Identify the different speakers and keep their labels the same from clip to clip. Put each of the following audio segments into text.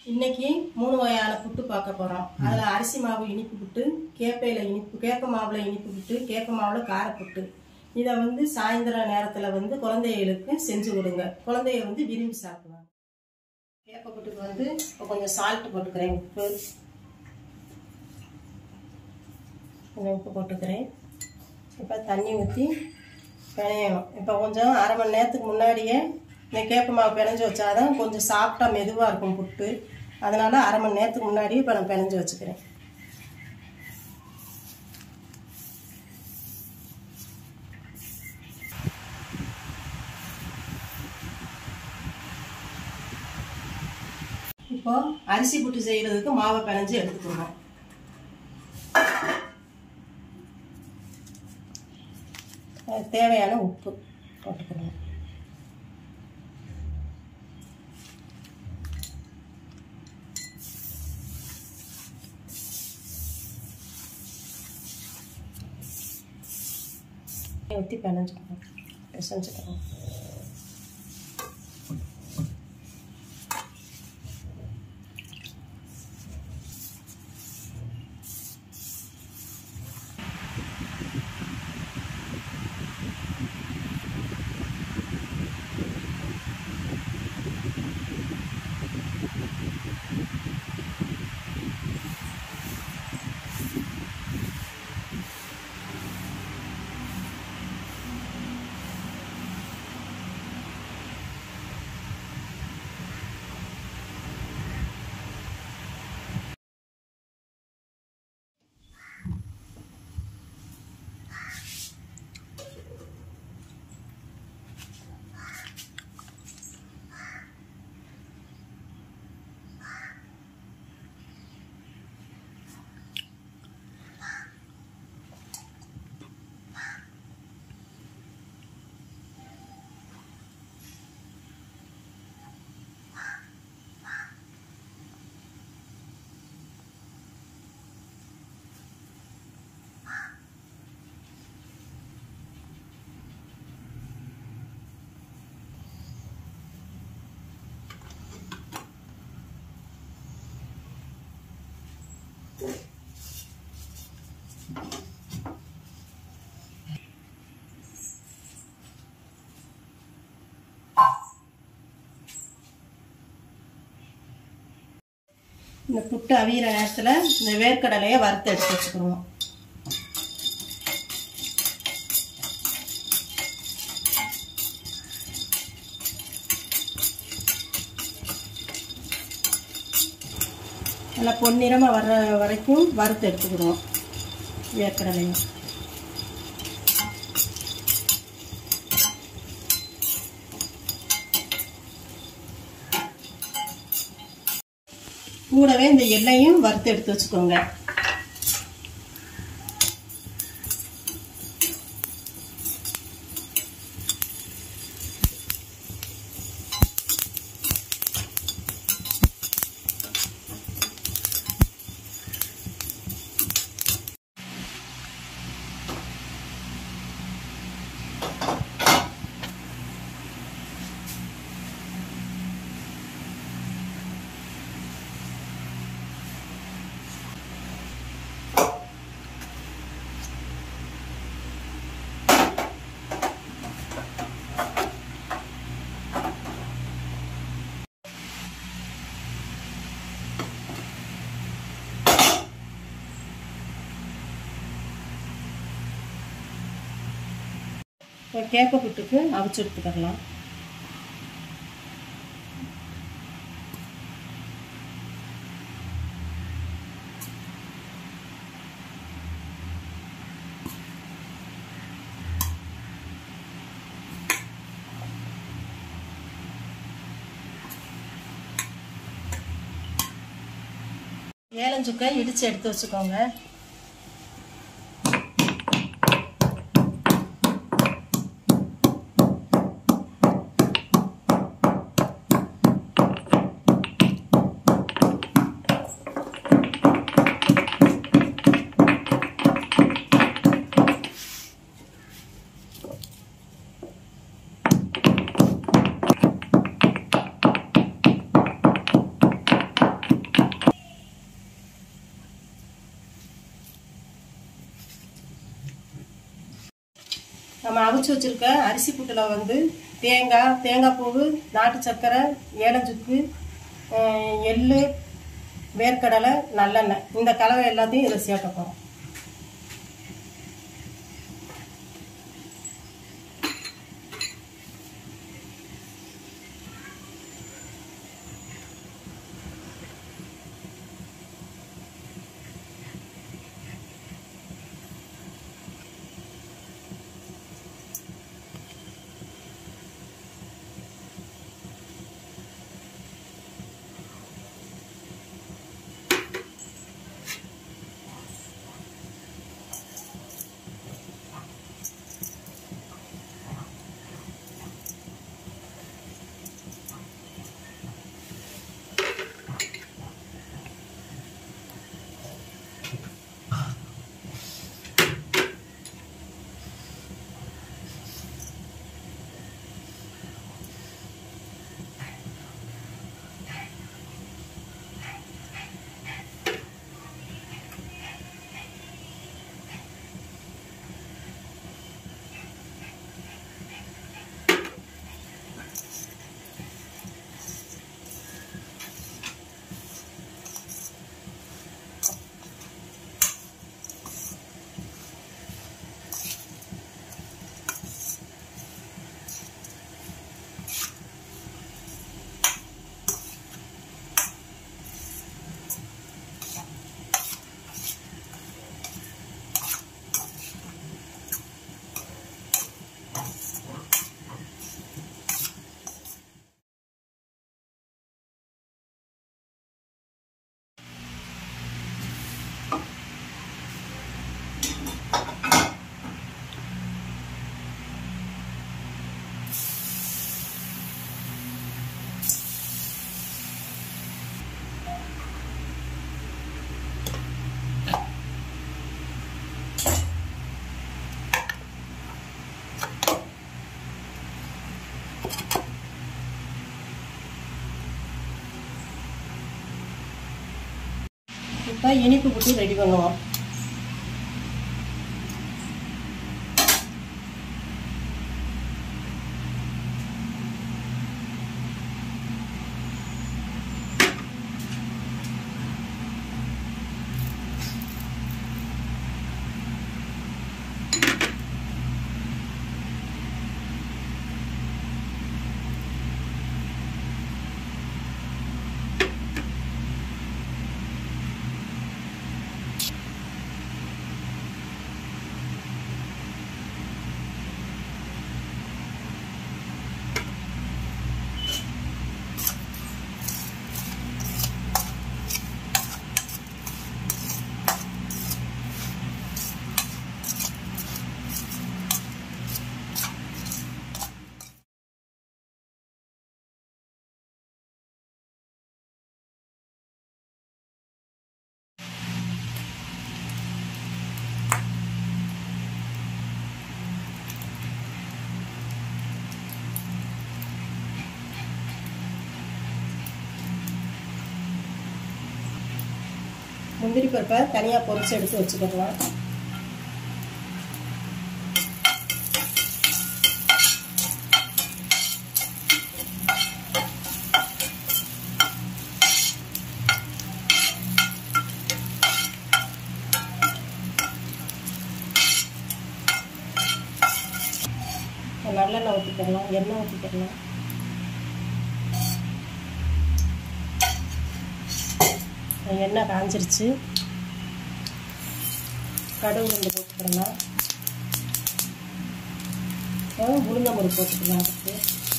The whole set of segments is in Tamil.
Speaker 1: இன்னைக்கு மூணு வகையான புட்டு பார்க்க போறோம் அதுல அரிசி மாவு இனிப்பு புட்டு கேப்பையில இனிப்பு கேப்ப மாவுல இனிப்பு புட்டு கேப்ப மாவுல கார புட்டு இதை வந்து சாயந்தர நேரத்துல வந்து குழந்தைகளுக்கு செஞ்சு கொடுங்க குழந்தைய வந்து விரும்பி சாப்பிடுவாங்க கேப்ப புட்டுக்கு வந்து இப்போ கொஞ்சம் சால்ட் போட்டுக்கிறேன் உப்பு கொஞ்சம் உப்பு போட்டுக்கிறேன் இப்போ தண்ணி ஊற்றி பிணையணும் இப்போ கொஞ்சம் அரை மணி நேரத்துக்கு முன்னாடியே இந்த கேப்ப மாவு பிணைஞ்சு வச்சாதான் கொஞ்சம் சாப்பிட்டா மெதுவாக இருக்கும் புட்டு அதனால அரை மணி நேரத்துக்கு முன்னாடியே இப்போ நான் பிணைஞ்சு வச்சுக்கிறேன் இப்போ அரிசி புட்டு செய்யறதுக்கு மாவை பிணைஞ்சு எடுத்துக்கணும் அதுக்கு தேவையான உப்பு போட்டுக்கணும் ஊற்றி பிணைஞ்சுக்கணும் பிசைஞ்சுக்கணும் இந்த புட்டு அவியிற நேரத்தில் இந்த வேர்க்கடலையை வறுத்து எடுத்து வச்சுக்கிடுவோம் நல்லா பொன்னிறமாக வர்ற வரைக்கும் வறுத்து எடுத்துக்கிடுவோம் வேர்க்கடலையும் கூடவே இந்த எண்ணெயும் வறுத்து எடுத்து வச்சுக்கோங்க இப்போ கேப்ப புட்டுக்கு அவிச்சு எடுத்துக்கலாம் ஏலஞ்சுக்கை இடித்து எடுத்து வச்சுக்கோங்க அவிச்சு வச்சிருக்க அரிசி புட்டில் வந்து தேங்காய் தேங்காய் பூவு நாட்டு சர்க்கரை ஏலஞ்சுக்கு அஹ், எள்ளு வேர்க்கடலை நல்லெண்ணெய் இந்த கலவை எல்லாத்தையும் இதில் சேர்க்க போகிறோம் இப்போ இனிப்பு புட்டி ரெடி பண்ணுவோம் முந்திரி பருப்பை தனியாக பொரிச்சு எடுத்து வச்சுக்கலாம் நல்லெண்ணெய் ஊற்றிக்கலாம் எண்ணெய் ஊற்றிக்கலாம் எண்ணெய் காஞ்சிருச்சு கடுகு ரெண்டு போட்டுக்கலாம் உளுந்தம்பரு போட்டுக்கலாம் அதுக்கு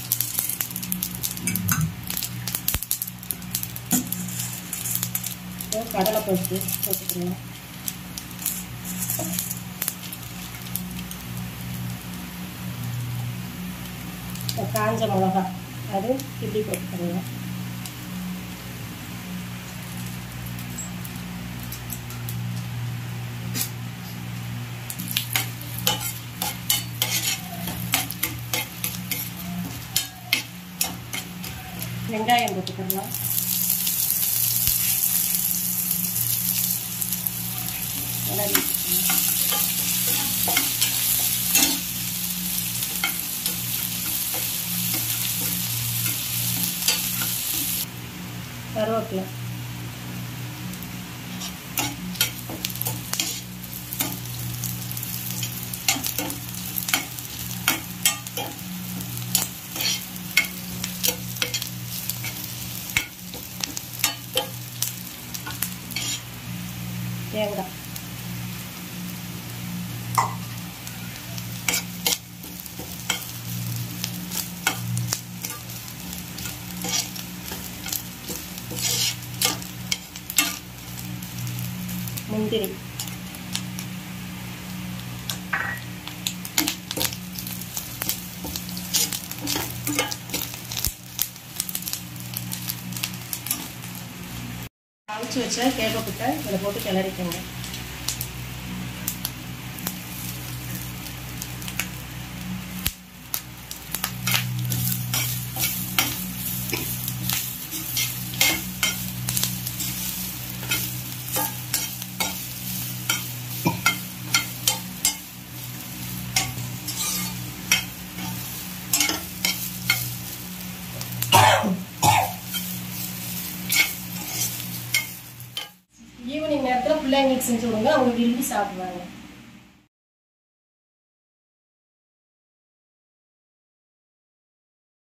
Speaker 1: கடலை பருப்பு போட்டுக்கலாம் காஞ்ச மிளகா அது கிள்ளி போட்டுக்கலாம் வெங்காயம் போட்டுக்கலாம் மிளகு போட்டுக்கலாம். கருவேப்பிலை தேங்காய் முந்திரி அவிச்சு வச்ச கேப்பப்புட்டை இதில் போட்டு கிளறிக்கோங்க ஈவினிங் நேரத்தில் பிள்ளைங்களுக்கு செஞ்சு கொடுங்க அவங்க விரும்பி சாப்பிடுவாங்க